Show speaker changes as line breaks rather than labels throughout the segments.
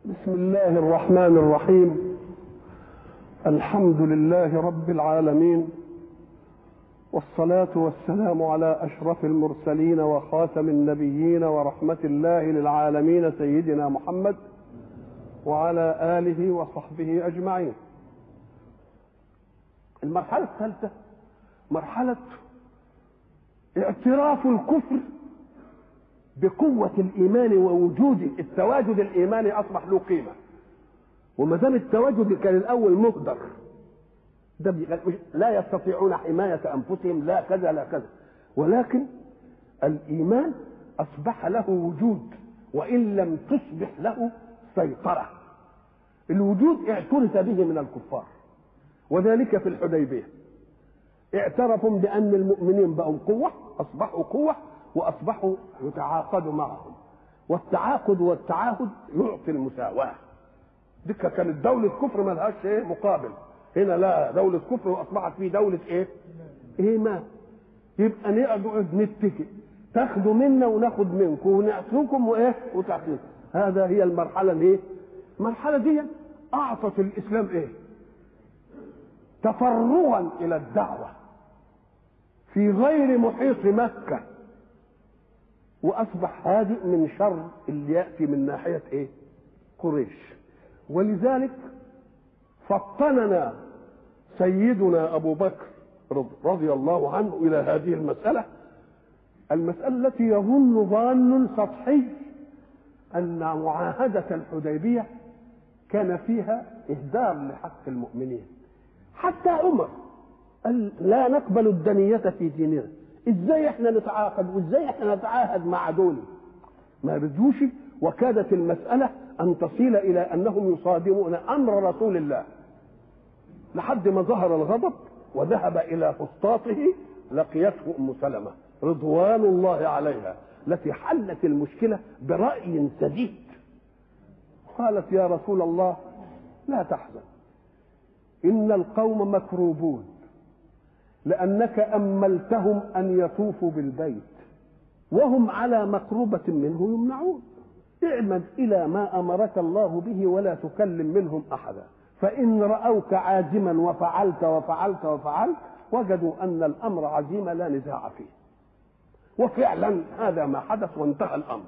بسم الله الرحمن الرحيم الحمد لله رب العالمين والصلاة والسلام على أشرف المرسلين وخاتم النبيين ورحمة الله للعالمين سيدنا محمد وعلى آله وصحبه أجمعين المرحلة الثالثة مرحلة اعتراف الكفر بقوة الإيمان ووجود التواجد الإيماني أصبح له قيمة وما دام التواجد كان الأول مهدر ده لا يستطيعون حماية أنفسهم لا كذا لا كذا ولكن الإيمان أصبح له وجود وإن لم تصبح له سيطرة الوجود اعترف به من الكفار وذلك في الحديبية اعترفوا بأن المؤمنين بقوا قوة أصبحوا قوة واصبحوا يتعاقدوا معهم والتعاقد والتعاهد يعطي المساواه دي كانت دولة كفر ما لهاش ايه مقابل هنا لا دولة كفر واصبحت في دولة ايه؟ ايمان يبقى نقعد نتكئ تاخدوا منا وناخد منكم ونعطيكم وايه؟ وتعطيكم هذا هي المرحلة الايه؟ المرحلة دي اعطت الاسلام ايه؟ تفرغا الى الدعوة في غير محيط مكة واصبح هادئ من شر اللي ياتي من ناحيه ايه؟ قريش ولذلك فطننا سيدنا ابو بكر رضي الله عنه الى هذه المساله المساله التي يظن ظان سطحي ان معاهده الحديبيه كان فيها اهدار لحق المؤمنين حتى عمر قال لا نقبل الدنيه في ديننا ازاي احنا نتعاقد وازاي احنا نتعاهد مع دول ما رضوش وكادت المسألة أن تصل إلى أنهم يصادمون أمر رسول الله لحد ما ظهر الغضب وذهب إلى فسطاطه لقيته أم سلمة رضوان الله عليها التي حلت المشكلة برأي سديد قالت يا رسول الله لا تحزن إن القوم مكروبون لأنك أملتهم أن يطوفوا بالبيت وهم على مقروبة منه يمنعون اعمد إلى ما أمرك الله به ولا تكلم منهم أحدا فإن رأوك عازما وفعلت وفعلت وفعلت وجدوا أن الأمر عزيمة لا نزاع فيه وفعلا هذا ما حدث وانتهى الأمر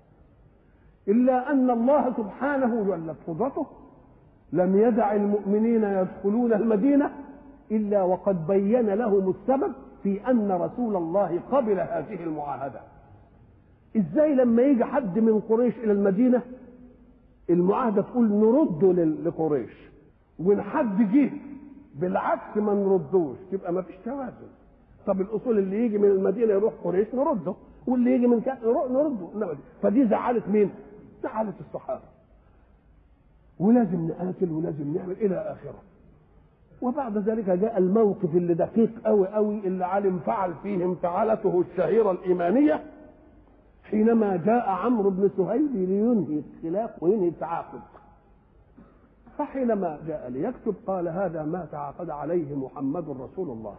إلا أن الله سبحانه جلت قدرته لم يدع المؤمنين يدخلون المدينة إلا وقد بين لهم السبب في أن رسول الله قبل هذه المعاهدة إزاي لما يجي حد من قريش إلى المدينة المعاهدة تقول نرده لقريش وإن حد جه بالعكس ما نردوش تبقى ما فيش توازن طب الأصول اللي يجي من المدينة يروح قريش نرده واللي يجي من كذا نرده فدي زعلت مين؟ زعلت الصحابة ولازم نقاتل ولازم نعمل إلى آخره وبعد ذلك جاء الموقف اللي دقيق قوي قوي اللي علم فعل فيه انفعالته الشهيرة الإيمانية حينما جاء عمرو بن سهيل لينهي الخلاف وينهي التعاقد فحينما جاء ليكتب قال هذا ما تعاقد عليه محمد رسول الله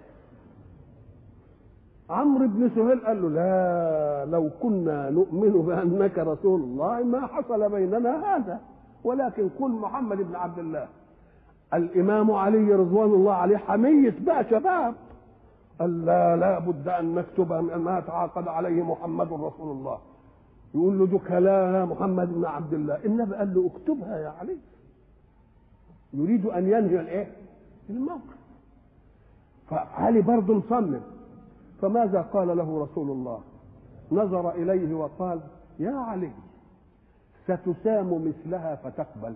عمرو بن سهيل قال له لا لو كنا نؤمن بأنك رسول الله ما حصل بيننا هذا ولكن قل محمد بن عبد الله الامام علي رضوان الله عليه حميه بقى شباب قال لا لا بد ان نكتب ما تعاقد عليه محمد رسول الله يقول له ده كلام محمد بن عبد الله النبي قال له اكتبها يا علي يريد ان ينهي الايه الموقف فعلي برضه مصمم فماذا قال له رسول الله نظر اليه وقال يا علي ستسام مثلها فتقبل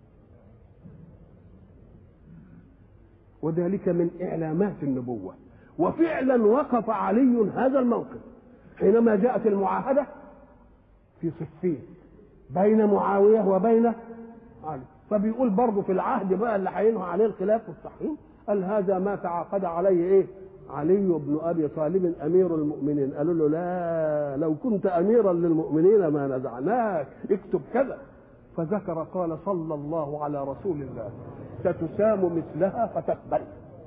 وذلك من إعلامات النبوة وفعلا وقف علي هذا الموقف حينما جاءت المعاهدة في صفين بين معاوية وبين علي فبيقول برضه في العهد بقى اللي هينهى عليه الخلاف والصحيح قال هذا ما تعاقد عليه ايه علي بن ابي طالب امير المؤمنين قالوا له لا لو كنت اميرا للمؤمنين ما نزعناك اكتب كذا فذكر قال صلى الله على رسول الله ستسام مثلها فتقبل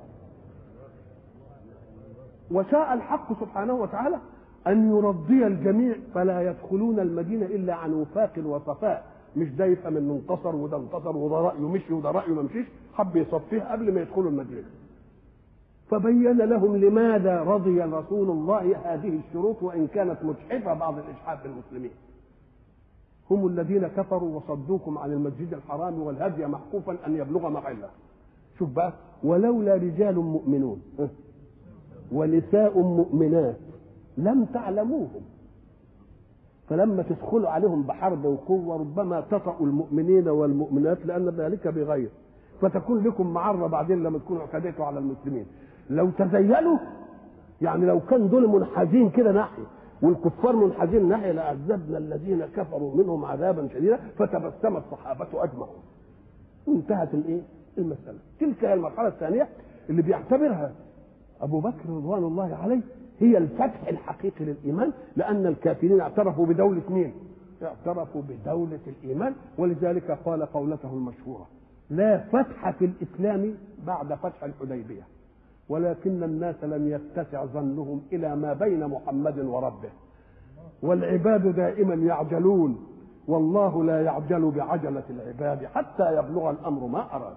وشاء الحق سبحانه وتعالى أن يرضي الجميع فلا يدخلون المدينة إلا عن وفاق وصفاء مش ده يفهم انه انتصر وده انتصر وده رايه مشي وده رايه ما مشيش حب يصفيها قبل ما يدخلوا المجلس فبين لهم لماذا رضي رسول الله هذه الشروط وان كانت مجحفه بعض الاشحاف بالمسلمين هم الذين كفروا وصدوكم عن المسجد الحرام والهدي محكوفا ان يبلغ محله شوف بقى ولولا رجال مؤمنون ونساء مؤمنات لم تعلموهم فلما تدخلوا عليهم بحرب وقوة ربما تطأوا المؤمنين والمؤمنات لأن ذلك بغير فتكون لكم معرة بعدين لما تكونوا اعتديتوا على المسلمين لو تزيلوا يعني لو كان دول منحازين كده ناحية والكفار منحازين ناحية لعذبنا الذين كفروا منهم عذابا شديدا فتبسم الصحابة أجمعون وانتهت الايه؟ المسألة تلك هي المرحلة الثانية اللي بيعتبرها أبو بكر رضوان الله عليه هي الفتح الحقيقي للإيمان لأن الكافرين اعترفوا بدولة مين؟ اعترفوا بدولة الإيمان ولذلك قال قولته المشهورة لا فتح في الإسلام بعد فتح الحديبية ولكن الناس لم يتسع ظنهم إلى ما بين محمد وربه والعباد دائما يعجلون والله لا يعجل بعجلة العباد حتى يبلغ الأمر ما أراد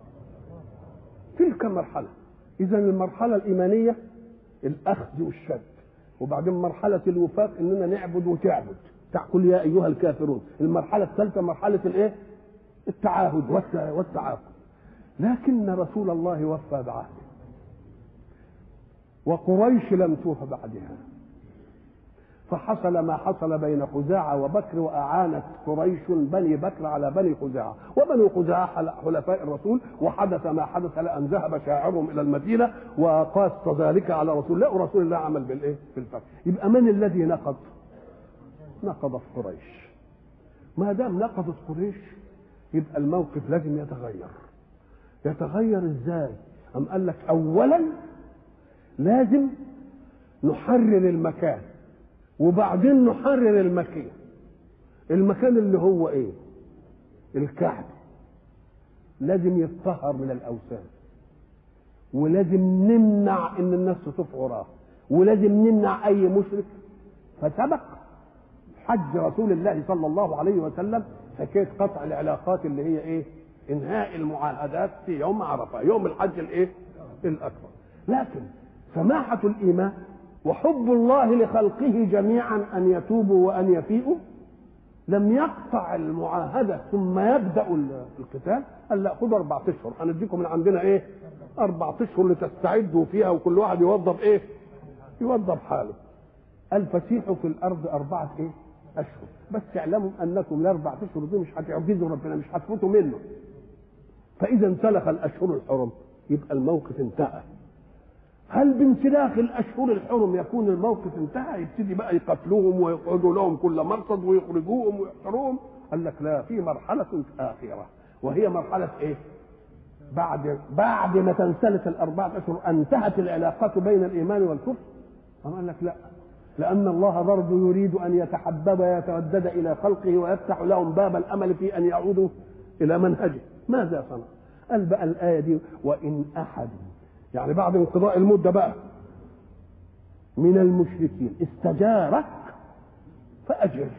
تلك مرحلة إذا المرحلة الإيمانية الأخذ والشد وبعدين مرحلة الوفاق إننا نعبد وتعبد تقول يا أيها الكافرون المرحلة الثالثة مرحلة الإيه؟ التعاهد والتعاقد لكن رسول الله وفى بعهده وقريش لم توف بعدها فحصل ما حصل بين خزاعة وبكر وأعانت قريش بني بكر على بني خزاعة وبني خزاعة حلفاء الرسول وحدث ما حدث لأن ذهب شاعرهم إلى المدينة وقاس ذلك على رسول الله ورسول الله عمل بالإيه؟ بالفتح يبقى من الذي نقض؟ نقضت قريش ما دام نقضت قريش يبقى الموقف لازم يتغير يتغير ازاي؟ أم قال لك أولا لازم نحرر المكان وبعدين نحرر المكان المكان اللي هو ايه الكعبة لازم يتطهر من الاوثان ولازم نمنع ان الناس تطوف وراه ولازم نمنع اي مشرك فسبق حج رسول الله صلى الله عليه وسلم حكايه قطع العلاقات اللي هي ايه انهاء المعاهدات في يوم عرفه يوم الحج الايه الاكبر لكن سماحه الايمان وحب الله لخلقه جميعا ان يتوبوا وان يفيئوا لم يقطع المعاهده ثم يبدا القتال قال لا خدوا اربع اشهر هنديكم من عندنا ايه؟ اربع اشهر لتستعدوا فيها وكل واحد يوظف ايه؟ يوظف حاله. قال فسيحوا في الارض اربعه ايه؟ اشهر بس اعلموا انكم الاربع اشهر دي مش هتعجزوا ربنا مش هتفوتوا منه. فاذا انسلخ الاشهر الحرم يبقى الموقف انتهى. هل بانسلاخ الاشهر الحرم يكون الموقف انتهى يبتدي بقى يقتلوهم ويقعدوا لهم كل مرصد ويخرجوهم ويحشروهم قال لك لا في مرحله اخره وهي مرحله ايه بعد بعد ما تنسلخ الاربعه اشهر انتهت العلاقات بين الايمان والكفر أم قال لك لا لأن الله برضه يريد أن يتحبب ويتودد إلى خلقه ويفتح لهم باب الأمل في أن يعودوا إلى منهجه ماذا صنع؟ قال بقى الآية دي وإن أحد يعني بعد انقضاء المدة بقى من المشركين استجارك فأجر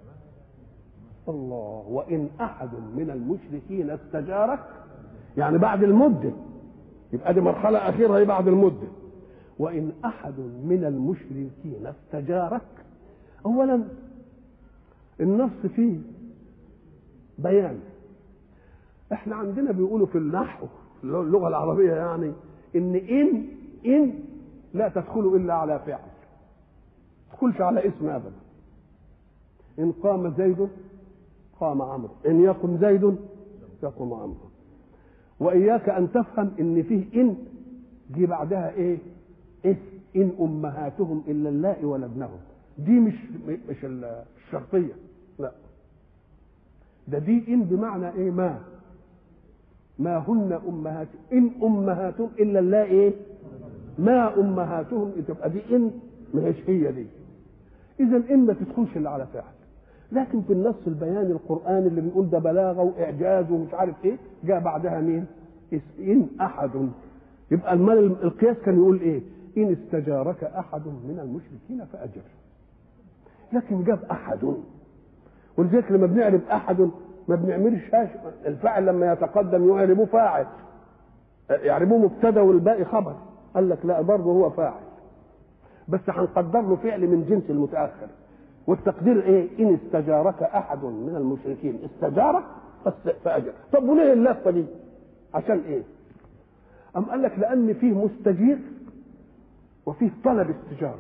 الله وإن أحد من المشركين استجارك يعني بعد المدة يبقى دي مرحلة أخيرة هي بعد المدة وإن أحد من المشركين استجارك أولا النص فيه بيان احنا عندنا بيقولوا في النحو اللغة العربية يعني ان ان ان لا تدخل الا على فعل تدخلش على اسم ابدا ان قام زيد قام عمرو ان يقم زيد يقوم عمرو واياك ان تفهم ان فيه ان جه بعدها ايه اسم ان امهاتهم الا اللائي ولدنهم دي مش مش الشرطيه لا ده دي ان بمعنى ايه ما ما هن امهات ان امهاتهم الا اللائي ايه ما امهاتهم تبقى دي ان ما هيش هي دي اذا ان ما تدخلش الا على فعل لكن في النص البياني القراني اللي بيقول ده بلاغه واعجاز ومش عارف ايه جاء بعدها مين ان احد يبقى المال القياس كان يقول ايه ان استجارك احد من المشركين فاجر لكن جاب احد ولذلك لما بنعرف احد ما بنعملش الفاعل لما يتقدم يعربوه فاعل يعربوه مبتدا والباقي خبر قال لك لا برضه هو فاعل بس هنقدر له فعل من جنس المتاخر والتقدير ايه ان استجارك احد من المشركين استجارك فاجر طب وليه اللفه دي عشان ايه ام قال لك لان فيه مستجير وفيه طلب استجاره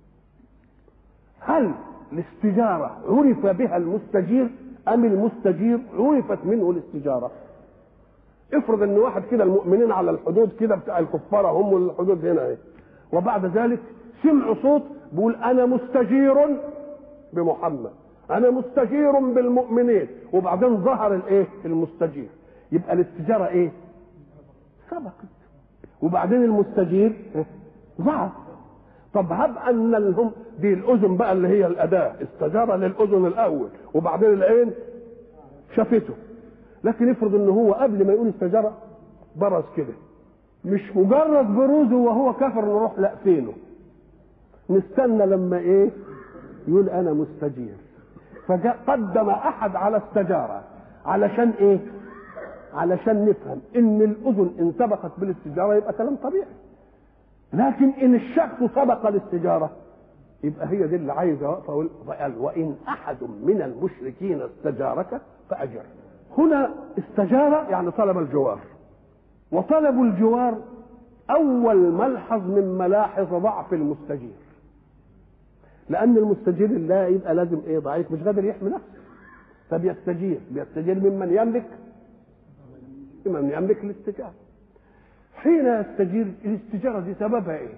هل الاستجاره عرف بها المستجير ام المستجير عرفت منه الاستجاره افرض ان واحد كده المؤمنين على الحدود كده بتاع الكفار هم الحدود هنا ايه وبعد ذلك سمعوا صوت بيقول انا مستجير بمحمد انا مستجير بالمؤمنين وبعدين ظهر الايه المستجير يبقى الاستجاره ايه سبقت وبعدين المستجير ظهر طب هب ان لهم دي الاذن بقى اللي هي الاداه استجار للاذن الاول وبعدين العين شافته لكن افرض ان هو قبل ما يقول استجار برز كده مش مجرد بروزه وهو كافر نروح لا فينه نستنى لما ايه يقول انا مستجير فقدم احد على استجاره علشان ايه علشان نفهم ان الاذن ان سبقت بالاستجاره يبقى كلام طبيعي لكن ان الشخص سبق الاستجاره يبقى هي دي اللي عايزه واقفه وقال وان احد من المشركين استجارك فاجر هنا استجار يعني طلب الجوار وطلب الجوار اول ملحظ من ملاحظ ضعف المستجير لان المستجير الله يبقى لازم ايه ضعيف مش قادر يحمي نفسه فبيستجير بيستجير ممن يملك ممن يملك الاستجابه حين يستجير الاستجارة دي سببها ايه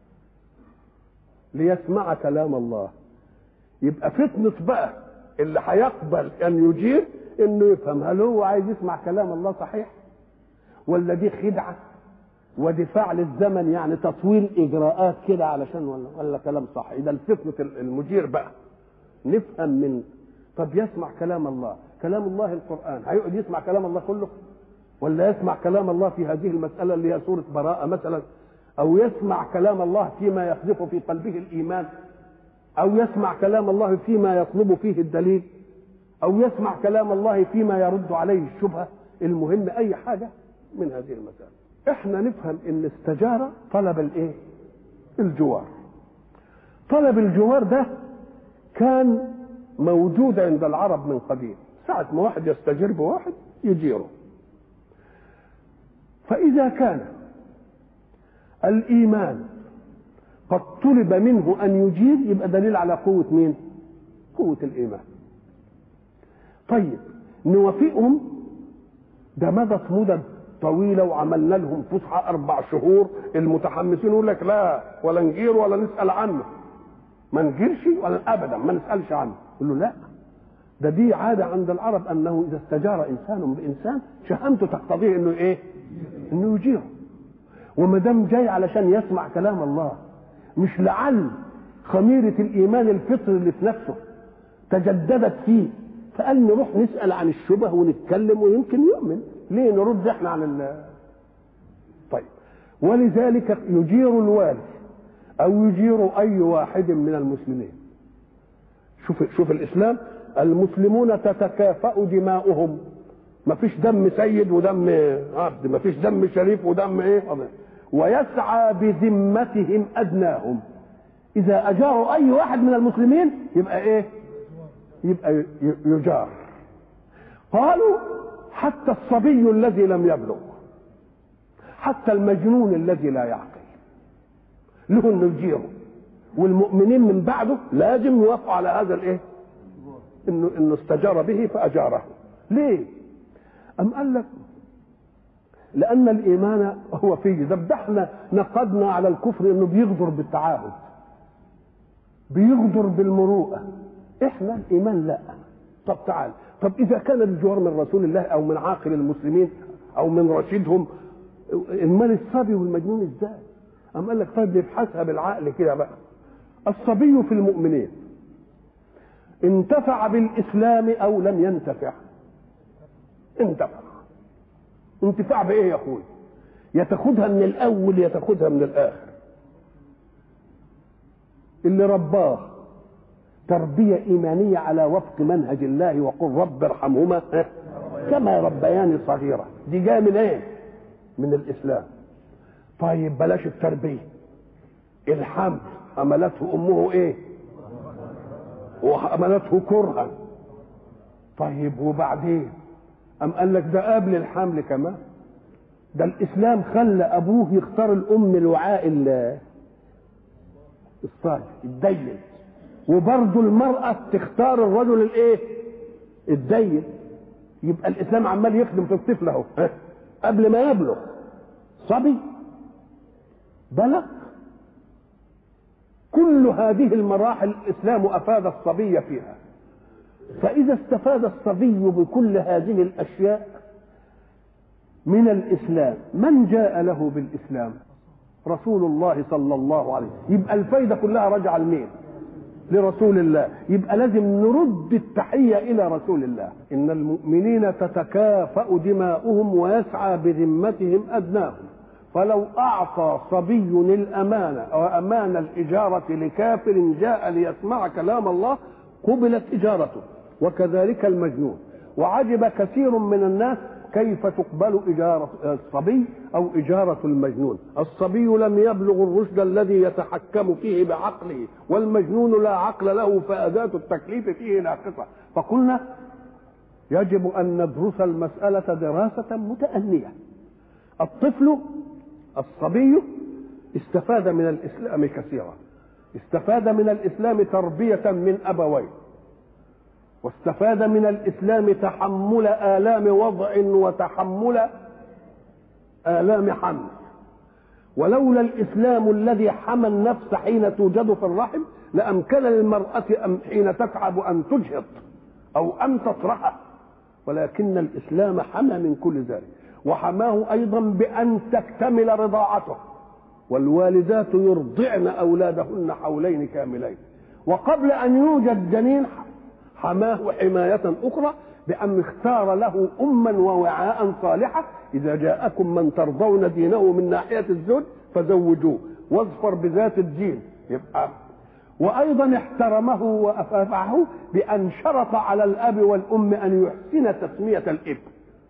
ليسمع كلام الله يبقى فتنة بقى اللي هيقبل ان يجير انه يفهم هل هو عايز يسمع كلام الله صحيح ولا دي خدعة ودفاع للزمن يعني تطويل اجراءات كده علشان ولا ولا كلام صح ده الفتنة المجير بقى نفهم من طب يسمع كلام الله كلام الله القرآن هيقعد يسمع كلام الله كله ولا يسمع كلام الله في هذه المسألة اللي هي سورة براءة مثلا أو يسمع كلام الله فيما يقذف في قلبه الإيمان أو يسمع كلام الله فيما يطلب فيه الدليل أو يسمع كلام الله فيما يرد عليه الشبهة المهم أي حاجة من هذه المسائل احنا نفهم ان استجارة طلب الايه الجوار طلب الجوار ده كان موجود عند العرب من قديم ساعة ما واحد يستجير بواحد يجيره فإذا كان الإيمان قد طلب منه أن يجير يبقى دليل على قوة مين؟ قوة الإيمان. طيب نوافقهم ده مضت مدد طويلة وعملنا لهم فسحة أربع شهور المتحمسين يقول لك لا ولا نجير ولا نسأل عنه ما نجيرش ولا أبدا ما نسألش عنه يقول له لا ده دي عادة عند العرب أنه إذا استجار إنسان بإنسان شهامته تقتضيه إنه إيه؟ انه يجيره وما دام جاي علشان يسمع كلام الله مش لعل خميرة الإيمان الفطري اللي في نفسه تجددت فيه فقال نروح نسأل عن الشبه ونتكلم ويمكن يؤمن ليه نرد احنا عن ال طيب ولذلك يجير الوالي أو يجير أي واحد من المسلمين شوف شوف الإسلام المسلمون تتكافأ دماؤهم ما فيش دم سيد ودم عبد ما فيش دم شريف ودم ايه ويسعى بذمتهم ادناهم اذا اجاروا اي واحد من المسلمين يبقى ايه يبقى يجار قالوا حتى الصبي الذي لم يبلغ حتى المجنون الذي لا يعقل له انه يجيره والمؤمنين من بعده لازم يوافقوا على هذا الايه انه انه استجار به فاجاره ليه أم قال لك لأن الإيمان هو فيه ده احنا نقدنا على الكفر إنه بيغدر بالتعاهد بيغدر بالمروءة إحنا الإيمان لا طب تعال طب إذا كان الجوار من رسول الله أو من عاقل المسلمين أو من رشيدهم المال الصبي والمجنون إزاي؟ أم قال لك طيب نبحثها بالعقل كده بقى الصبي في المؤمنين انتفع بالإسلام أو لم ينتفع انتفع انتفاع بايه يا اخوي يا تاخدها من الاول يا تاخدها من الاخر اللي رباه تربية إيمانية على وفق منهج الله وقل رب ارحمهما كما ربياني صغيرة دي جاية من ايه من الإسلام طيب بلاش التربية الحمل حملته أمه ايه وحملته كرها طيب وبعدين أم قال لك ده قبل الحمل كمان ده الإسلام خلى أبوه يختار الأم الوعاء الصالح الدين وبرضه المرأة تختار الرجل الايه الدين يبقى الإسلام عمال يخدم في الطفل اهو قبل ما يبلغ صبي بلغ كل هذه المراحل الإسلام أفاد الصبي فيها فإذا استفاد الصبي بكل هذه الأشياء من الإسلام من جاء له بالإسلام رسول الله صلى الله عليه وسلم يبقى الفايدة كلها راجعة لمين لرسول الله يبقى لازم نرد التحية إلى رسول الله إن المؤمنين تتكافأ دماؤهم ويسعى بذمتهم أدناهم فلو أعطى صبي الأمانة أو أمان الإجارة لكافر جاء ليسمع كلام الله قبلت إجارته وكذلك المجنون وعجب كثير من الناس كيف تقبل إجارة الصبي أو إجارة المجنون الصبي لم يبلغ الرشد الذي يتحكم فيه بعقله والمجنون لا عقل له فأداة التكليف فيه ناقصة فقلنا يجب أن ندرس المسألة دراسة متأنية الطفل الصبي استفاد من الإسلام كثيرا استفاد من الإسلام تربية من أبوين واستفاد من الاسلام تحمل الام وضع وتحمل الام حمل ولولا الاسلام الذي حمى النفس حين توجد في الرحم لامكن للمراه حين تتعب ان تجهض او ان تطرحه ولكن الاسلام حمى من كل ذلك وحماه ايضا بان تكتمل رضاعته والوالدات يرضعن اولادهن حولين كاملين وقبل ان يوجد جنين حماه حماية أخرى بأن اختار له أما ووعاء صالحة إذا جاءكم من ترضون دينه من ناحية الزوج فزوجوه واظفر بذات الدين يبقى وأيضا احترمه وأفافعه بأن شرط على الأب والأم أن يحسن تسمية الابن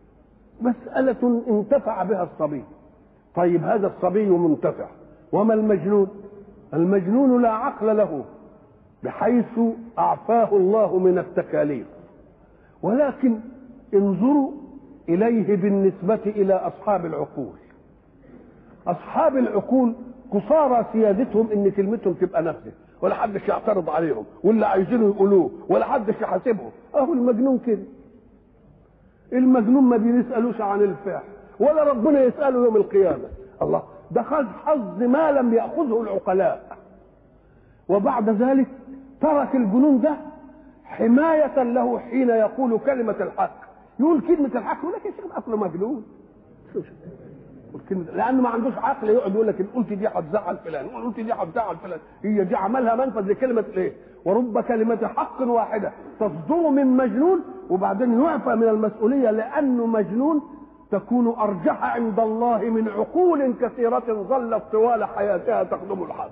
مسألة انتفع بها الصبي طيب هذا الصبي منتفع وما المجنون المجنون لا عقل له بحيث أعفاه الله من التكاليف ولكن انظروا إليه بالنسبة إلى أصحاب العقول أصحاب العقول قصارى سيادتهم إن كلمتهم تبقى نفسه ولا حدش يعترض عليهم واللي عايزينه يقولوه ولا حدش يحاسبهم أهو المجنون كده المجنون ما بيسألوش عن الفعل ولا ربنا يسأله يوم القيامة الله ده خد حظ ما لم يأخذه العقلاء وبعد ذلك ترك الجنون ده حماية له حين يقول كلمة الحق يقول كلمة الحق يقول لك يا شيخ أصله مجنون لأنه ما عندوش عقل يقعد يقول لك إن قلت دي هتزعل فلان وإن قلت دي هتزعل فلان هي دي عملها منفذ لكلمة إيه ورب كلمة حق واحدة تصدر من مجنون وبعدين يعفى من المسؤولية لأنه مجنون تكون أرجح عند الله من عقول كثيرة ظلت طوال حياتها تخدم الحق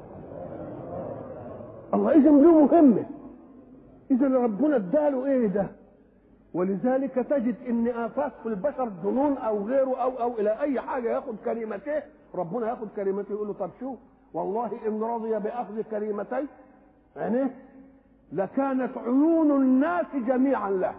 الله اذا له مهمه اذا ربنا اداله ايه ده ولذلك تجد ان افات في البشر ظنون او غيره او او الى اي حاجه ياخد كلمتيه ربنا ياخد كلمته يقول له طب شوف والله ان رضي باخذ كلمتي عينيه لكانت عيون الناس جميعا له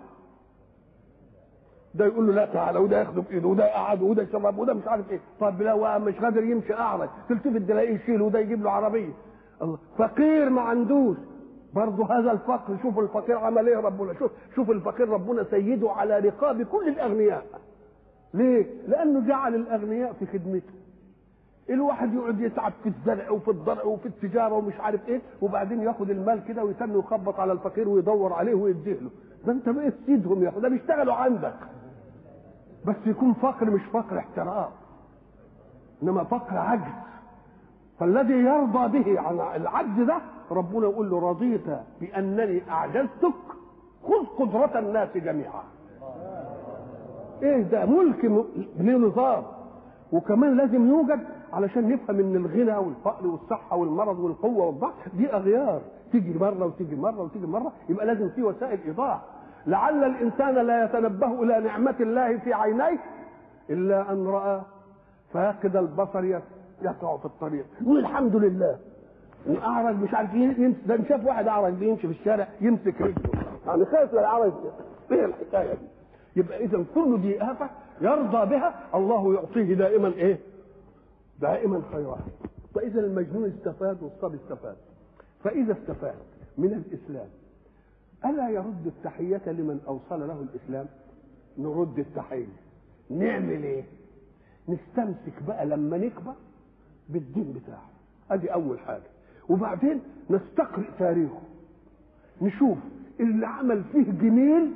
ده يقول له لا تعالى وده ياخده بايده وده يقعد وده يشرب وده مش عارف ايه طب لو مش قادر يمشي اعرج تلتفت تلاقيه يشيل وده يجيب له عربيه الله فقير ما عندوش برضه هذا الفقر شوف الفقير عمل ايه ربنا شوف شوف الفقير ربنا سيده على رقاب كل الاغنياء ليه؟ لانه جعل الاغنياء في خدمته الواحد يقعد يتعب في الزرع وفي الضرع وفي التجاره ومش عارف ايه وبعدين ياخد المال كده ويتم يخبط على الفقير ويدور عليه ويديه له ده انت بقيت سيدهم يا ده بيشتغلوا عندك بس يكون فقر مش فقر احترام انما فقر عجز فالذي يرضى به عن العجز ده ربنا يقول له رضيت بانني اعجزتك خذ قدرة الناس جميعا ايه ده ملك له نظام وكمان لازم يوجد علشان نفهم ان الغنى والفقر والصحه والمرض والقوه والضعف دي اغيار تيجي مره وتيجي مره وتيجي مره يبقى لازم في وسائل ايضاح لعل الانسان لا يتنبه الى نعمه الله في عينيه الا ان راى فاقد البصر يقع في الطريق يقول الحمد لله اعرج مش عارف يمسك ده شاف واحد اعرج بيمشي في الشارع يمسك رجله يعني خايف لا العرج ايه الحكايه دي يبقى اذا كل دي افه يرضى بها الله يعطيه دائما ايه دائما خيرات فاذا المجنون استفاد والصبي استفاد فاذا استفاد من الاسلام الا يرد التحيه لمن اوصل له الاسلام نرد التحيه نعمل ايه نستمسك بقى لما نكبر بالدين بتاعه ادي اول حاجه وبعدين نستقرئ تاريخه نشوف اللي عمل فيه جميل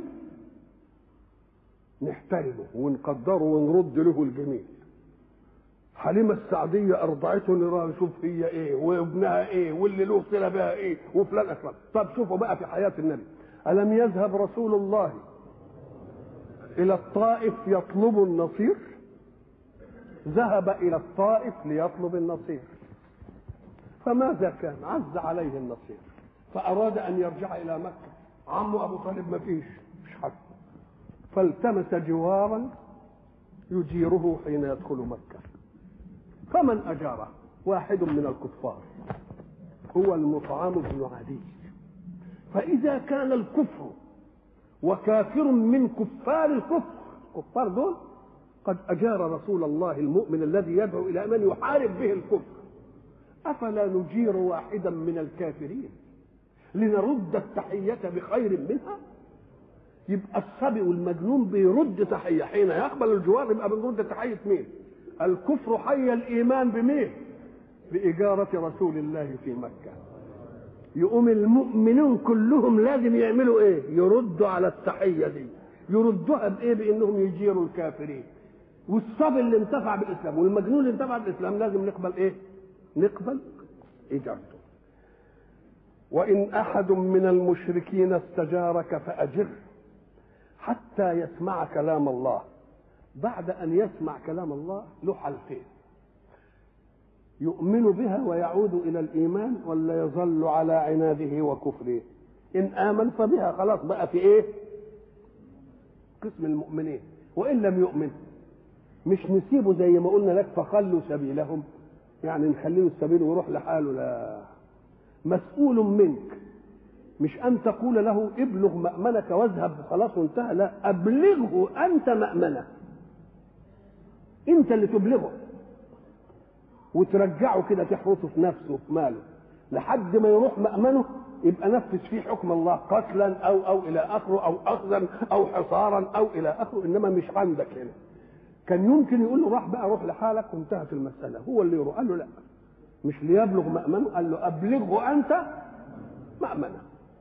نحترمه ونقدره ونرد له الجميل حليمة السعدية أرضعته نرى نشوف هي إيه وابنها إيه واللي له صلة بها إيه وفلان أسلم طب شوفوا بقى في حياة النبي ألم يذهب رسول الله إلى الطائف يطلب النصير ذهب إلى الطائف ليطلب النصير فماذا كان عز عليه النصير فأراد أن يرجع إلى مكة عمه أبو طالب ما فيش مش حد فالتمس جوارا يجيره حين يدخل مكة فمن أجاره واحد من الكفار هو المطعم بن عدي فإذا كان الكفر وكافر من كفار الكفر الكفار دول قد أجار رسول الله المؤمن الذي يدعو إلى من يحارب به الكفر أفلا نجير واحدا من الكافرين لنرد التحية بخير منها يبقى الصبي والمجنون بيرد تحية حين يقبل الجوار يبقى بنرد تحية مين الكفر حي الإيمان بمين بإجارة رسول الله في مكة يقوم المؤمنون كلهم لازم يعملوا ايه يردوا على التحية دي يردوها بايه بانهم يجيروا الكافرين والصبي اللي انتفع بالاسلام والمجنون اللي انتفع بالاسلام لازم نقبل ايه نقبل اجابته وان احد من المشركين استجارك فاجره حتى يسمع كلام الله بعد ان يسمع كلام الله له حالتين يؤمن بها ويعود الى الايمان ولا يظل على عناده وكفره ان امن فبها خلاص بقى في ايه قسم المؤمنين وان لم يؤمن مش نسيبه زي ما قلنا لك فخلوا سبيلهم يعني نخليه السبيل ويروح لحاله لا مسؤول منك مش ان تقول له ابلغ مأمنك واذهب خلاص وانتهى لا ابلغه انت مأمنه انت اللي تبلغه وترجعه كده تحرسه في نفسه وفي ماله لحد ما يروح مأمنه يبقى نفذ فيه حكم الله قتلا او او الى اخره او اخذا او حصارا او الى اخره انما مش عندك هنا كان يمكن يقول له راح بقى روح لحالك وانتهت المساله هو اللي يروح قال له لا مش ليبلغ مأمنه قال له ابلغه انت مأمنه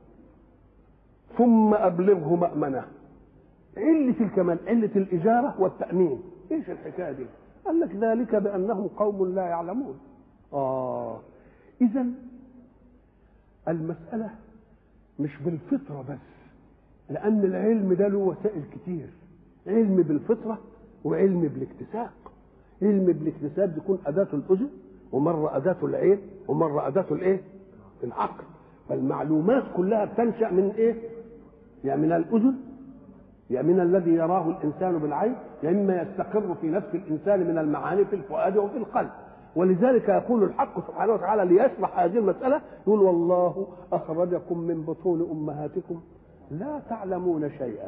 ثم ابلغه مأمنه علة الكمال علة الإجارة والتأمين إيش الحكاية دي قال لك ذلك بأنهم قوم لا يعلمون آه إذا المسألة مش بالفطرة بس لأن العلم ده له وسائل كتير علم بالفطرة وعلم بالاكتساب علم بالاكتساب يكون أداة الأذن ومرة أداة العين ومرة أداة الإيه؟ العقل فالمعلومات كلها بتنشأ من إيه؟ يعني من الأذن يا من الذي يراه الانسان بالعين يا مما يستقر في نفس الانسان من المعاني في الفؤاد وفي القلب ولذلك يقول الحق سبحانه وتعالى ليشرح هذه المساله يقول والله اخرجكم من بطون امهاتكم لا تعلمون شيئا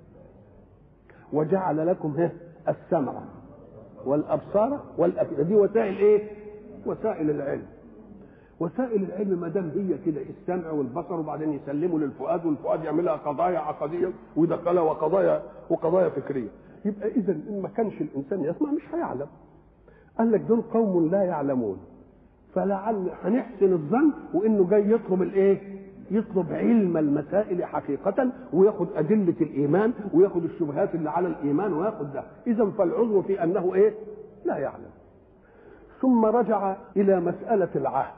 وجعل لكم السمع والابصار والافئده دي وسائل ايه؟ وسائل العلم وسائل العلم ما دام هي كده السمع والبصر وبعدين يسلموا للفؤاد والفؤاد يعملها قضايا عقديه ويدخلها وقضايا وقضايا فكريه يبقى اذا ان ما كانش الانسان يسمع مش هيعلم قال لك دول قوم لا يعلمون فلعل هنحسن الظن وانه جاي يطلب الايه يطلب علم المسائل حقيقة وياخد أدلة الإيمان وياخد الشبهات اللي على الإيمان وياخد ده إذا فالعذر في أنه إيه لا يعلم ثم رجع إلى مسألة العهد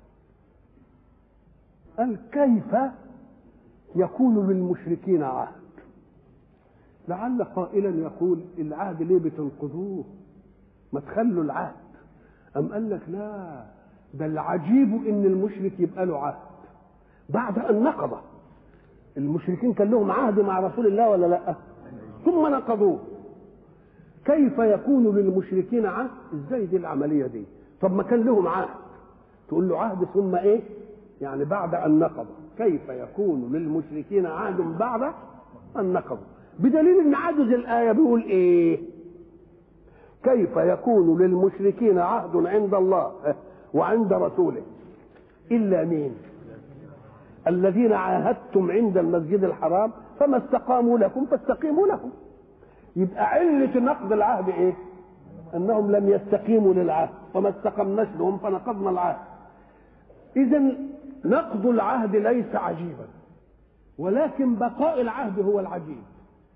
قال كيف يكون للمشركين عهد لعل قائلا يقول العهد ليه بتنقضوه ما تخلوا العهد أم قال لك لا ده العجيب إن المشرك يبقى له عهد بعد أن نقضه المشركين كان لهم عهد مع رسول الله ولا لا ثم نقضوه كيف يكون للمشركين عهد ازاي دي العمليه دي طب ما كان لهم عهد تقول له عهد ثم ايه يعني بعد ان نقضوا كيف يكون للمشركين عهد بعد ان نقضوا بدليل ان عجز الايه بيقول ايه كيف يكون للمشركين عهد عند الله وعند رسوله الا مين الذين عاهدتم عند المسجد الحرام فما استقاموا لكم فاستقيموا لهم يبقى علة نقض العهد ايه انهم لم يستقيموا للعهد فما استقمناش لهم فنقضنا العهد اذا نقض العهد ليس عجيبا ولكن بقاء العهد هو العجيب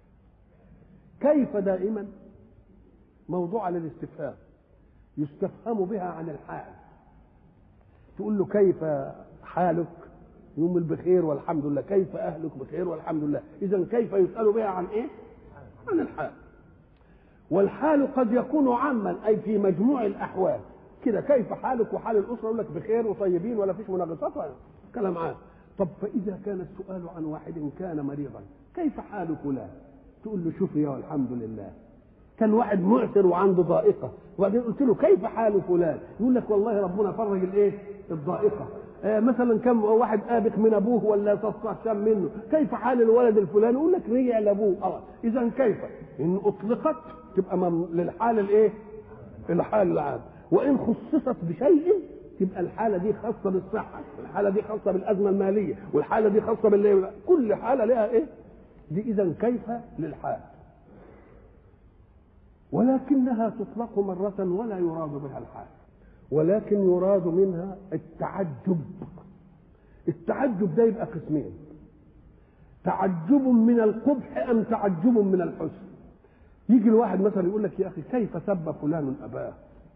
كيف دائما موضوع للاستفهام يستفهم بها عن الحال تقول له كيف حالك يوم البخير والحمد لله كيف اهلك بخير والحمد لله اذا كيف يسال بها عن ايه عن الحال والحال قد يكون عاما اي في مجموع الاحوال كده كيف حالك وحال الاسره يقول لك بخير وطيبين ولا فيش مناقصات ولا كلام عام طب فاذا كان السؤال عن واحد كان مريضا كيف حال فلان تقول له شوف يا الحمد لله كان واحد معسر وعنده ضائقه وبعدين قلت له كيف حال فلان يقول لك والله ربنا فرج الايه الضائقه آه مثلا كم واحد ابق من ابوه ولا تستهشم منه كيف حال الولد الفلاني يقول لك رجع لابوه اه اذا كيف ان اطلقت تبقى للحال الايه الحال العام وان خصصت بشيء تبقى الحالة دي خاصة بالصحة والحالة دي خاصة بالأزمة المالية والحالة دي خاصة باللي كل حالة لها إيه دي إذا كيف للحال ولكنها تطلق مرة ولا يراد بها الحال ولكن يراد منها التعجب التعجب ده يبقى قسمين تعجب من القبح ام تعجب من الحسن يجي الواحد مثلا يقول لك يا اخي كيف سب فلان اباه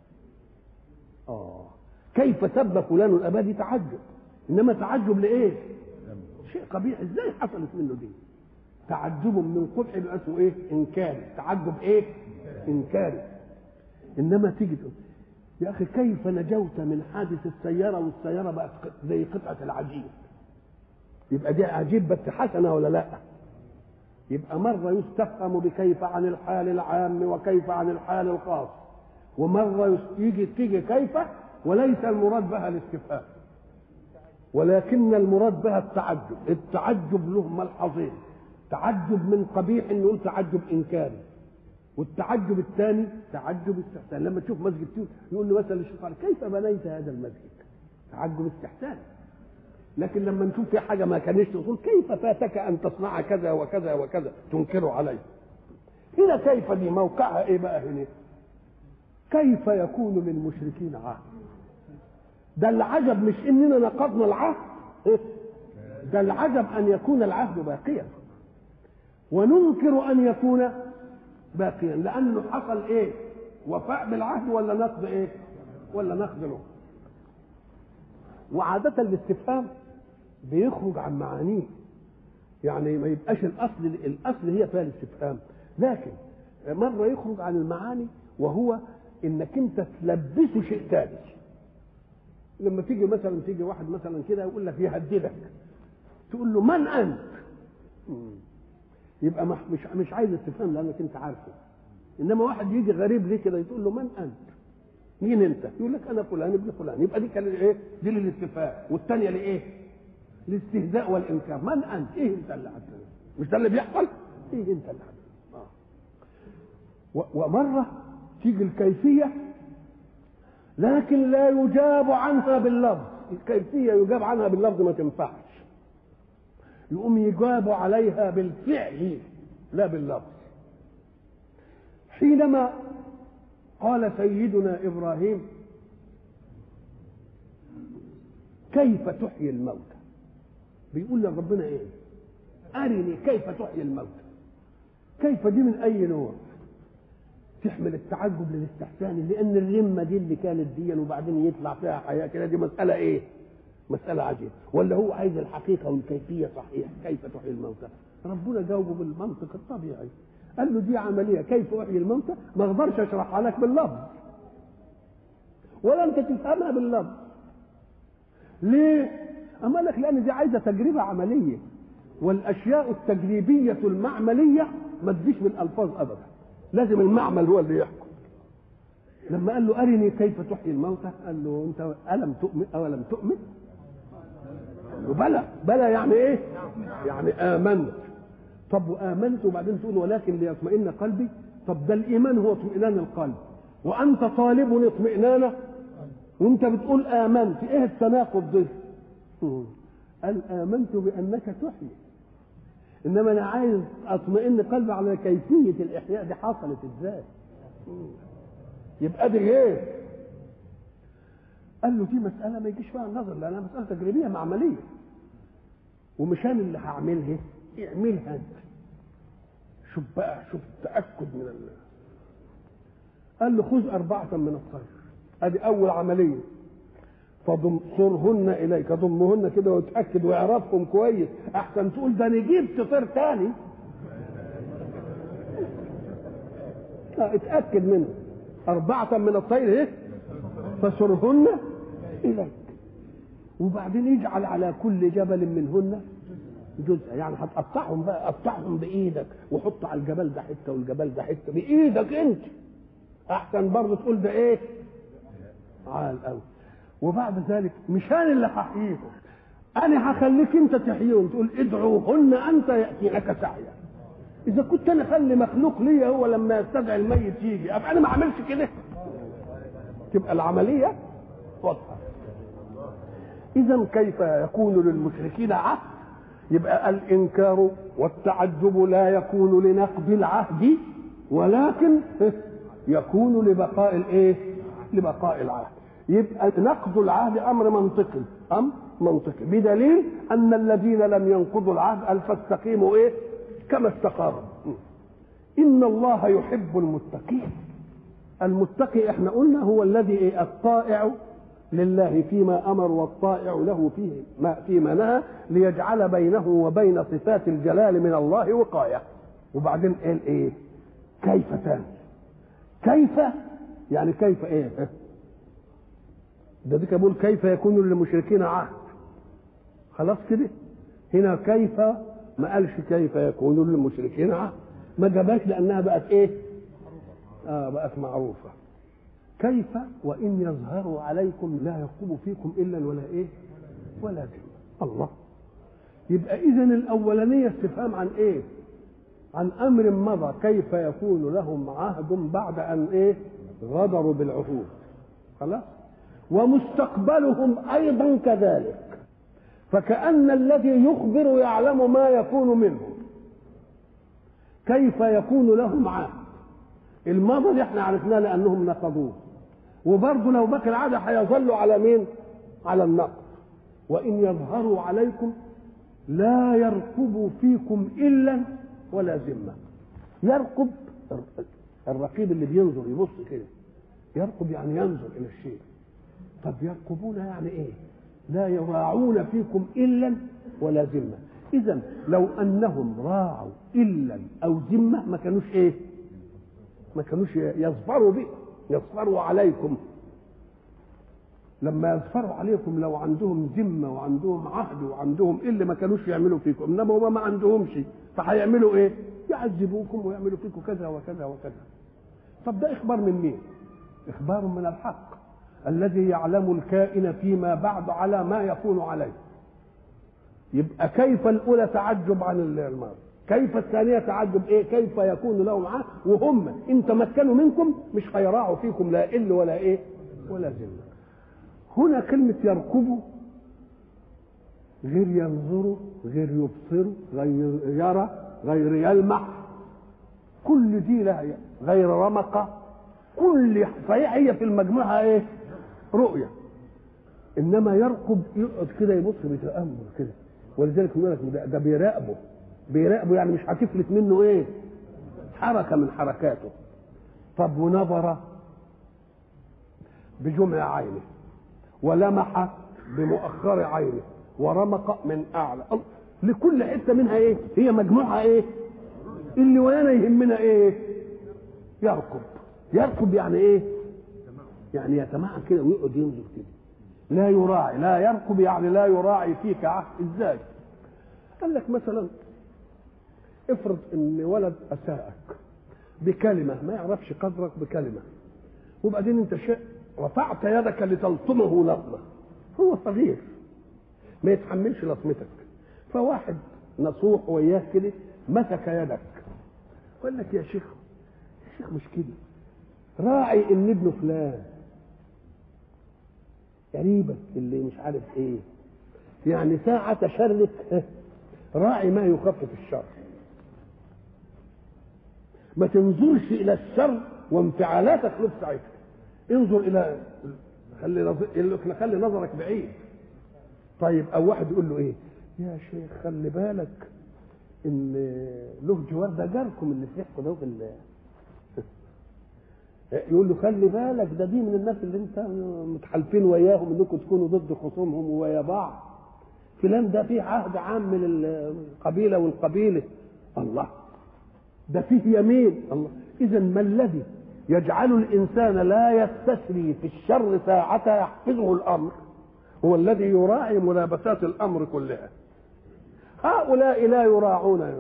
اه كيف سب فلان اباه دي تعجب انما تعجب لايه شيء قبيح ازاي حصلت منه دي تعجب من قبح يبقى اسمه ايه انكاري تعجب ايه انكاري انما تيجي تقول يا اخي كيف نجوت من حادث السياره والسياره بقت زي قطعه العجين يبقى دي عجيب بس حسنه ولا لا يبقى مره يستفهم بكيف عن الحال العام وكيف عن الحال الخاص ومره يجي تيجي كيف وليس المراد بها الاستفهام ولكن المراد بها التعجب التعجب له ملحظين تعجب من قبيح نقول تعجب انكاري والتعجب الثاني تعجب استحسان لما تشوف مسجد تيوت يقول له مثلا الشيطان كيف بنيت هذا المسجد تعجب استحسان لكن لما نشوف في حاجه ما كانش تقول كيف فاتك ان تصنع كذا وكذا وكذا تنكر عليه هنا كيف دي موقعها ايه بقى هنا كيف يكون للمشركين عهد ده العجب مش اننا نقضنا العهد ده العجب ان يكون العهد باقيا وننكر ان يكون باقيا لانه حصل ايه وفاء بالعهد ولا نقض ايه ولا نقض له وعادة الاستفهام بيخرج عن معانيه يعني ما يبقاش الاصل الاصل هي فيها الاستفهام لكن مرة يخرج عن المعاني وهو انك انت تلبسه شيء ثاني لما تيجي مثلا تيجي واحد مثلا كده يقول لك يهددك تقول له من انت يبقى مش مش عايز استفهام لانك انت عارفه انما واحد يجي غريب ليه كده تقول له من انت مين انت يقول لك انا فلان ابن فلان يبقى دي كان ايه دي للاستفهام والثانيه لايه الاستهزاء والانكار من انت ايه انت اللي عدل مش ده اللي بيحصل ايه انت اللي عدل آه. ومره تيجي الكيفيه لكن لا يجاب عنها باللفظ الكيفيه يجاب عنها باللفظ ما تنفعش يقوم يجاب عليها بالفعل لا باللفظ حينما قال سيدنا ابراهيم كيف تحيي الموتى بيقول لربنا ايه ارني كيف تحيي الموتى كيف دي من اي نوع تحمل التعجب للاستحسان لان الرمه دي اللي كانت دي وبعدين يطلع فيها حياه كده دي مساله ايه مسألة عجيبة ولا هو عايز الحقيقة والكيفية صحيح كيف تحيي الموتى ربنا جاوبه بالمنطق الطبيعي قال له دي عملية كيف أحيي الموتى ما أقدرش أشرحها لك باللفظ ولا انت تفهمها باللفظ ليه اما لك لان دي عايزه تجربه عمليه والاشياء التجريبيه المعمليه ما تجيش بالالفاظ ابدا لازم المعمل هو اللي يحكم لما قال له ارني كيف تحيي الموتى قال له انت الم تؤمن او لم تؤمن قال له بلى بلى يعني ايه يعني امنت طب وامنت وبعدين تقول ولكن ليطمئن قلبي طب ده الايمان هو اطمئنان القلب وانت طالب اطمئنانه وانت بتقول امنت ايه التناقض ده قال امنت بانك تحيي انما انا عايز اطمئن قلبي على كيفيه الاحياء دي حصلت ازاي يبقى دي غير قال له دي مساله ما يجيش فيها النظر لانها مساله تجريبيه معمليه ومش انا اللي هعملها اعملها انت شوف بقى شوف التاكد من الله قال له خذ أربعة من الطير ادي أول عملية فضم صرهن إليك ضمهن كده وتأكد واعرفهم كويس أحسن تقول ده أنا جبت طير تاني لا اتأكد منه أربعة من الطير إيه فصرهن إليك وبعدين يجعل على كل جبل منهن جزء يعني هتقطعهم بقى قطعهم بايدك وحط على الجبل ده حته والجبل ده حته بايدك انت احسن برضه تقول ده ايه عال قوي وبعد ذلك مش انا اللي هحييهم انا هخليك انت تحييهم تقول ادعوهن انت ياتينك سعيا اذا كنت انا اخلي مخلوق ليا هو لما يستدعي الميت يجي ابقى انا ما اعملش كده تبقى العمليه واضحه اذا كيف يكون للمشركين عهد يبقى الانكار والتعجب لا يكون لنقض العهد ولكن يكون لبقاء الايه لبقاء العهد يبقى نقض العهد امر منطقي امر منطقي بدليل ان الذين لم ينقضوا العهد قال فاستقيموا ايه كما استقاموا ان الله يحب المتقين المتقي احنا قلنا هو الذي ايه الطائع لله فيما امر والطائع له فيه ما فيما نهى ليجعل بينه وبين صفات الجلال من الله وقايه وبعدين قال ايه كيف تاني كيف يعني كيف ايه ده دي بيقول كيف يكون للمشركين عهد خلاص كده هنا كيف ما قالش كيف يكون للمشركين عهد ما جابهاش لانها بقت ايه اه بقت معروفه كيف وان يظهروا عليكم لا يقوم فيكم الا ولا ايه ولا ذمه الله يبقى اذا الاولانيه استفهام عن ايه عن امر مضى كيف يكون لهم عهد بعد ان ايه غدروا بالعهود خلاص ومستقبلهم ايضا كذلك فكأن الذي يخبر يعلم ما يكون منهم كيف يكون لهم عهد الماضي دي احنا عرفناه لانهم نقضوه وبرضه لو بقي العاده هيظلوا على مين؟ على النقض وان يظهروا عليكم لا يرقبوا فيكم الا ولا ذمه يرقب الرقيب اللي بينظر يبص كده يرقب يعني ينظر الى الشيء طب يرقبون يعني ايه لا يراعون فيكم الا ولا ذمه اذا لو انهم راعوا الا او ذمه ما كانوش ايه ما كانوش يظفروا به يظفروا عليكم لما يظفروا عليكم لو عندهم ذمه وعندهم عهد وعندهم ايه اللي ما كانوش يعملوا فيكم انما هم ما عندهمش فهيعملوا ايه؟ يعذبوكم ويعملوا فيكم كذا وكذا وكذا طب ده اخبار من مين؟ اخبار من الحق الذي يعلم الكائن فيما بعد على ما يكون عليه يبقى كيف الاولى تعجب عن الماضي كيف الثانيه تعجب ايه كيف يكون لهم عهد وهم ان تمكنوا منكم مش هيراعوا فيكم لا ال ولا ايه ولا ذله هنا كلمه يركبوا غير ينظروا غير يبصروا غير يرى غير يلمح كل دي لها غير رمقه كل صحيح هي في المجموعه ايه رؤيه انما يرقب يقعد كده يبص بتامل كده ولذلك يقول لك ده, ده بيراقبه بيراقبه يعني مش هتفلت منه ايه حركه من حركاته طب ونظر بجمع عينه ولمح بمؤخر عينه ورمق من اعلى لكل حته منها ايه هي مجموعه ايه اللي ويانا يهمنا ايه يرقب يرقب يعني ايه يعني يتمعن كده ويقعد ينظر كده لا يراعي لا يركب يعني لا يراعي فيك عهد ازاي قال لك مثلا افرض ان ولد اساءك بكلمه ما يعرفش قدرك بكلمه وبعدين انت شيء رفعت يدك لتلطمه لطمه هو صغير ما يتحملش لطمتك فواحد نصوح وياه كده مسك يدك وقال لك يا شيخ يا شيخ مش كده راعي ان ابن فلان قريبك اللي مش عارف ايه يعني ساعة شرك راعي ما يخفف الشر ما تنظرش الى الشر وانفعالاتك له ساعتها انظر الى خلي نظر... خلي نظرك بعيد طيب او واحد يقول له ايه يا شيخ خلي بالك ان له جوار ده جاركم اللي فرحكم ده في يقول له خلي بالك ده دي من الناس اللي انت متحالفين وياهم انكم تكونوا ضد خصومهم ويا بعض فلان ده فيه عهد عام من القبيله والقبيله الله ده فيه يمين الله اذا ما الذي يجعل الانسان لا يستسري في الشر ساعة يحفظه الامر هو الذي يراعي ملابسات الامر كلها هؤلاء لا يراعون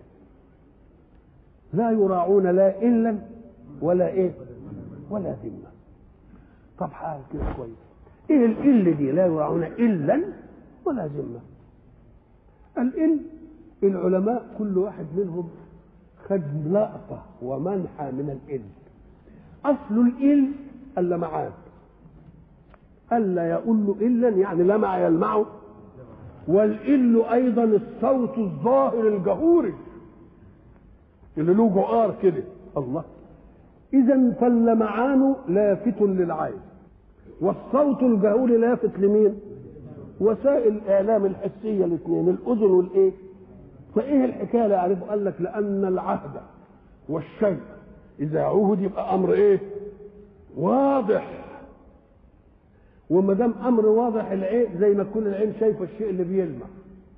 لا يراعون لا الا ولا ايه ولا ذمه طب حال كده كويس ايه الإل دي لا يراعون إلا ولا ذمة الإل العلماء كل واحد منهم خد لقطة ومنحى من الإل أصل الإل اللمعان ألا يقول إلا يعني لمع يلمعه والإل أيضا الصوت الظاهر الجهوري اللي له جؤار كده الله إذا فاللمعان لافت للعين والصوت الجهوري لافت لمين؟ وسائل الإعلام الحسية الاثنين الأذن والإيه؟ فإيه الحكاية لا أعرفه؟ قال لك لأن العهد والشيء إذا عهد يبقى أمر إيه؟ واضح وما دام أمر واضح العين زي ما تكون العين شايفة الشيء اللي بيلمع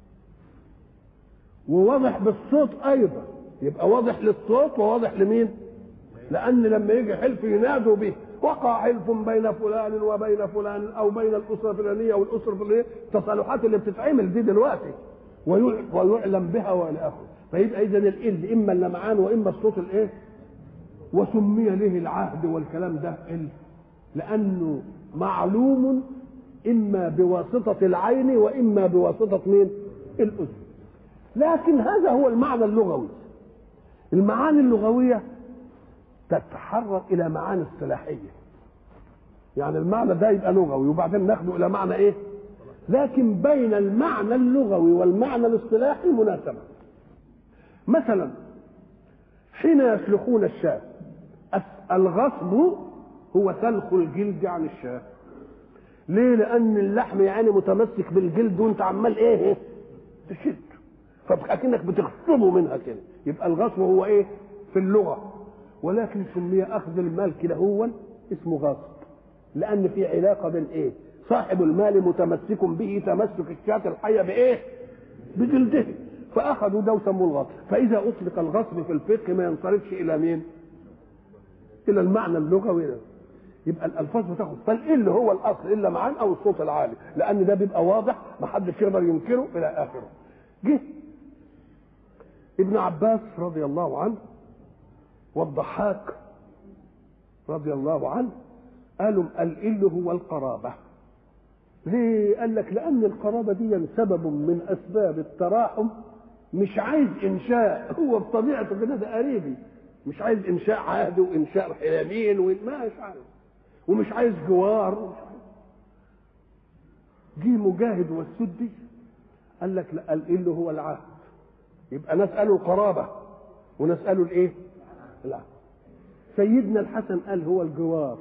وواضح بالصوت أيضا يبقى واضح للصوت وواضح لمين؟ لأن لما يجي حلف ينادوا به وقع حلف بين فلان وبين فلان أو بين الأسرة الفلانية والأسرة الفلانية التصالحات اللي بتتعمل دي دلوقتي ويعلم بها والى اخره فيبقى اذا الإل اما اللمعان واما الصوت الايه وسمي له العهد والكلام ده ال لانه معلوم اما بواسطه العين واما بواسطه مين الاذن لكن هذا هو المعنى اللغوي المعاني اللغويه تتحرك الى معاني اصطلاحيه يعني المعنى ده يبقى لغوي وبعدين ناخده الى معنى ايه لكن بين المعنى اللغوي والمعنى الاصطلاحي مناسبة مثلا حين يسلخون الشاة الغصب هو سلخ الجلد عن الشاة ليه لان اللحم يعني متمسك بالجلد وانت عمال ايه تشد فاكنك بتغصبه منها كده يبقى الغصب هو ايه في اللغه ولكن سمي اخذ المال كده هو اسمه غصب لان في علاقه بين ايه صاحب المال متمسك به تمسك الشاة الحية بإيه؟ بجلده فأخذوا ده وسموه الغصب فإذا أطلق الغصب في الفقه ما ينصرفش إلى مين؟ إلى المعنى اللغوي ده يبقى الألفاظ بتاخد فالإل هو الأصل إلا معان أو الصوت العالي لأن ده بيبقى واضح ما حدش يقدر ينكره إلى آخره جه ابن عباس رضي الله عنه والضحاك رضي الله عنه قالوا الإل هو القرابة ليه؟ قال لك لأن القرابة دي سبب من أسباب التراحم مش عايز إنشاء هو بطبيعته كده ده قريبي مش عايز إنشاء عهد وإنشاء حيامين وما مش عايز ومش عايز جوار ومش عايز جه مجاهد والسدي قال لك لا الإل هو العهد يبقى نسأله القرابة ونسأله الإيه؟ العهد سيدنا الحسن قال هو الجوار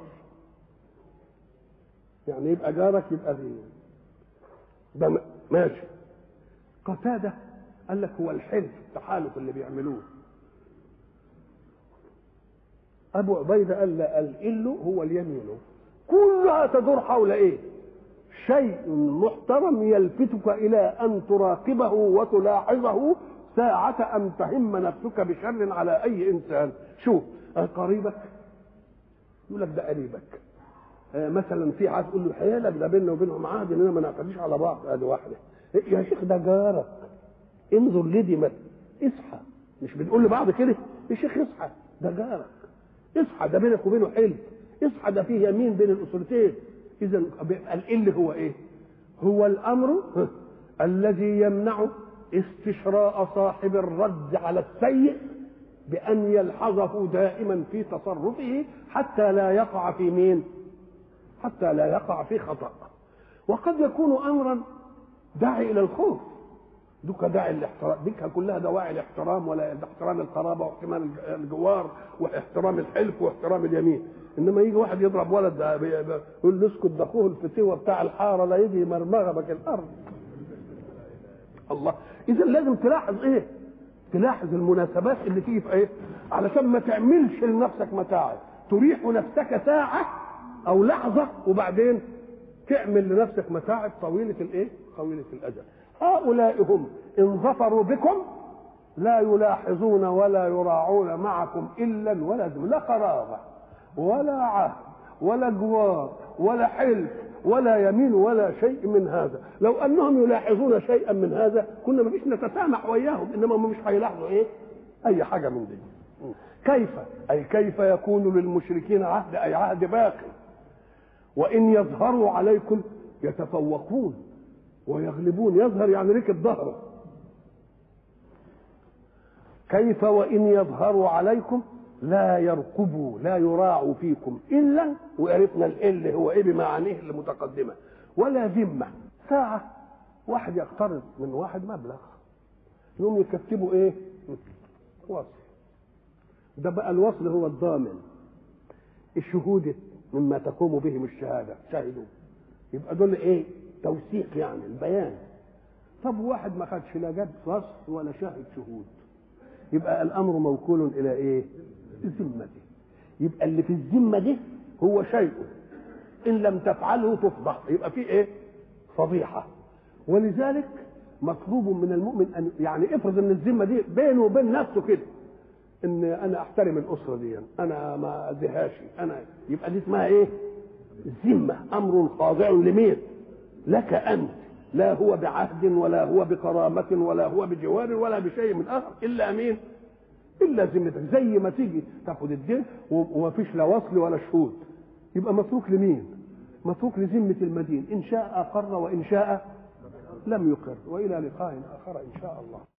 يعني يبقى جارك يبقى دي ده ماشي قتادة قال لك هو الحلف التحالف اللي بيعملوه أبو عبيدة قال لا الإل هو اليمين كلها تدور حول إيه شيء محترم يلفتك إلى أن تراقبه وتلاحظه ساعة أن تهم نفسك بشر على أي إنسان شوف قريبك يقول لك ده قريبك آه، مثلا في عايز تقول له حيالك ده بيننا وبينهم عهد اننا ما نعتديش على بعض ادي واحده يا شيخ ده جارك انظر لدي ما اصحى مش بنقول لبعض كده يا شيخ اصحى ده جارك اصحى ده بينك وبينه حلم اصحى ده فيه يمين بين الاسرتين اذا اللي هو ايه هو الامر الذي يمنع استشراء صاحب الرد على السيء بأن يلحظه دائما في تصرفه حتى لا يقع في مين؟ حتى لا يقع في خطأ وقد يكون أمرا داعي إلى الخوف دوك داعي الاحترام ديك كلها دواعي الاحترام ولا احترام القرابه واحترام الجوار واحترام الحلف واحترام اليمين انما يجي واحد يضرب ولد ده بي- بي- يقول له اسكت ده اخوه الفتوه بتاع الحاره لا يجي مرمغبك الارض الله اذا لازم تلاحظ ايه تلاحظ المناسبات اللي تيجي في ايه علشان ما تعملش لنفسك متاعب تريح نفسك ساعه او لحظه وبعدين تعمل لنفسك متاعب طويله الايه طويله الاجل هؤلاء هم ان ظفروا بكم لا يلاحظون ولا يراعون معكم الا ولا ذم لا قرابه ولا عهد ولا جوار ولا حلف ولا يمين ولا شيء من هذا لو انهم يلاحظون شيئا من هذا كنا ما فيش نتسامح وياهم انما هم مش هيلاحظوا ايه اي حاجه من دي كيف اي كيف يكون للمشركين عهد اي عهد باقي وان يظهروا عليكم يتفوقون ويغلبون يظهر يعني ركب ظهره كيف وان يظهروا عليكم لا يرقبوا لا يراعوا فيكم الا وعرفنا ال هو ايه بمعانيه المتقدمه ولا ذمه ساعه واحد يقترض من واحد مبلغ يوم يكتبوا ايه وصل ده بقى الوصل هو الضامن الشهود مما تقوم بهم الشهاده شهدوا يبقى دول ايه توثيق يعني البيان طب واحد ما خدش لا جاب وصل ولا شاهد شهود يبقى الامر موكول الى ايه ذمته يبقى اللي في الذمه دي هو شيء ان لم تفعله تفضح يبقى في ايه فضيحه ولذلك مطلوب من المؤمن ان يعني افرض ان الذمه دي بينه وبين نفسه كده ان انا احترم الاسره دي انا ما اذيهاش انا يبقى دي اسمها ايه ذمه امر خاضع لمين لك انت لا هو بعهد ولا هو بكرامة ولا هو بجوار ولا بشيء من آخر إلا مين؟ إلا ذمتك زي ما تيجي تاخد الدين وما فيش لا وصل ولا شهود يبقى متروك لمين؟ متروك لذمة المدين إن شاء أقر وإن شاء لم يقر وإلى لقاء آخر إن شاء الله